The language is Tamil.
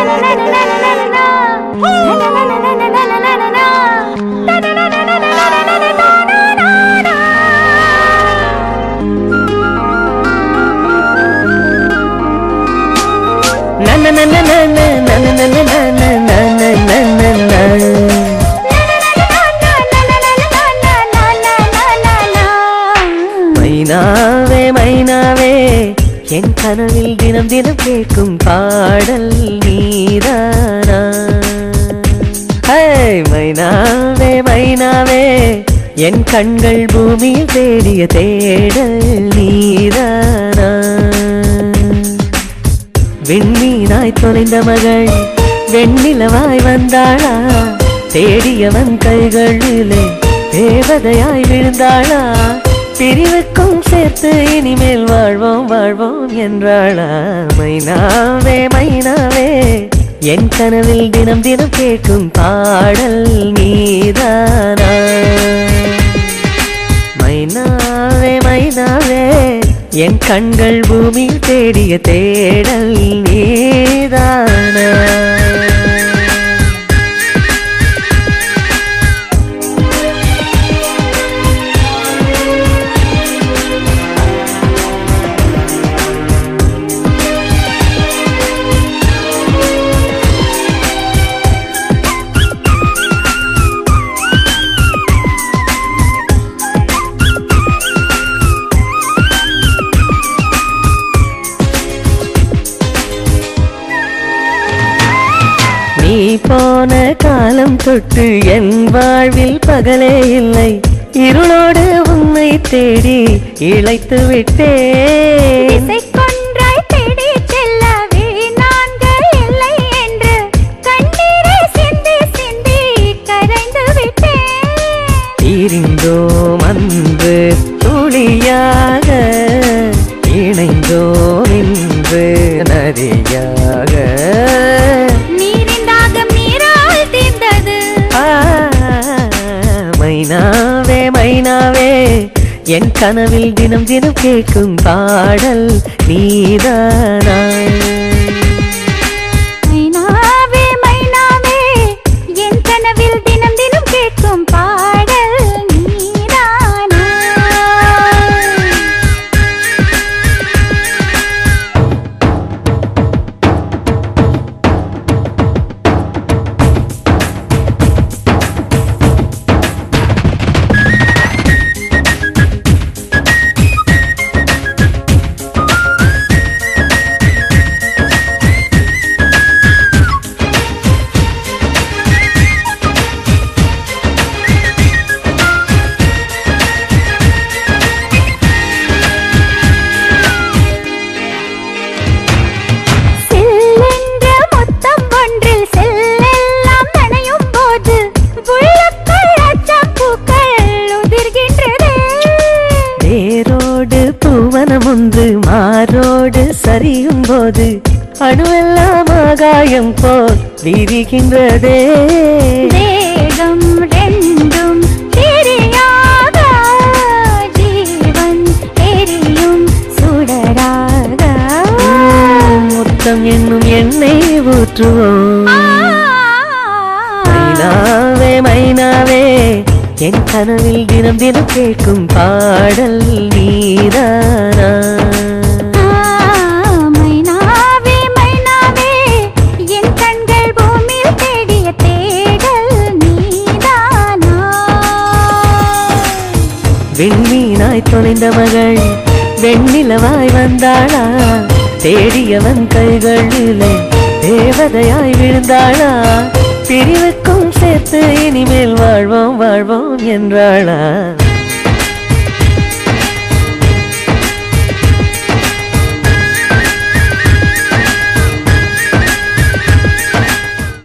மைனாவே மைனாவே என் கனவில் தினம் தினம் கேட்கும் பாடல் நீதானா ஹே, மைனாவே மைனாவே என் கண்கள் பூமியில் தேடிய தேடல் நீதானா விண்மீனாய் தொலைந்த மகள் வெண்ணிலவாய் வந்தாளா தேடியவன் கைகளிலே தேவதையாய் விழுந்தாளா பிரிவுக்கும் சேர்த்து இனிமேல் வாழ்வோம் வாழ்வோம் என்றாளா மைனாவே மைனாவே என் கனவில் தினம் தினம் கேட்கும் பாடல் நீதானா மைனாவே மைனாவே என் கண்கள் பூமியில் தேடிய தேடல் நீதானா நீ போன காலம் தொட்டு என் வாழ்வில் பகலே இல்லை இருளோடு உன்னை தேடி இழைத்து விட்டேன் திசைக்கொன்றாய் தேடிச் செல்ல விழிநான்கள் இல்லை என்று கண்ணீரை சிந்தி சிந்தி கரைந்து விட்டேன். பிரிந்தோம் அன்று துளியாக இணைந்தோம் இன்று நதியாக நீரின் தாகம் நீரால் தீர்ந்தது. ஆ, மைனாவே மைனாவே என் கனவில் தினம் தினம் கேட்கும் பாடல் நீதானா மைனாவே, மைனாவே, என் கனவில் தினம் தினம் கேட்கும் பாடல் நீதானா செல்லென்ற முத்தம் ஒன்றில் செல்லெல்லாம் நனையும் போது உள்ளுக்குள் அச்சம் பூக்கள் உதிர்கின்றதே வேரோடு பூவனம் ஒன்று மாரோடு சரியும் போது அணுவெல்லாம் ஆகாயம் போல் விரிகின்றதே தேகம் ரெண்டும் தெரியாத ஜீவன் எரியும் சுடராக முத்தம் என்னும் எண்ணெய் ஊற்றுவோம் மைனாவே மைனாவே என் கனவில் தினம் தினம் கேட்கும் பாடல் நீதானா மைனாவே மைனாவே என் கண்கள் பூமியில் தேடிய தேடல் நீதானா விண்மீனாய் தொலைந்த மகள் வெண்ணிலவாய் வந்தாளா தேடியவன் கைகளிலே தேவதையாய் விழுந்தாளா பிரிவுக்கும் சேர்த்து இனிமேல் வாழ்வோம் வாழ்வோம் என்றாளா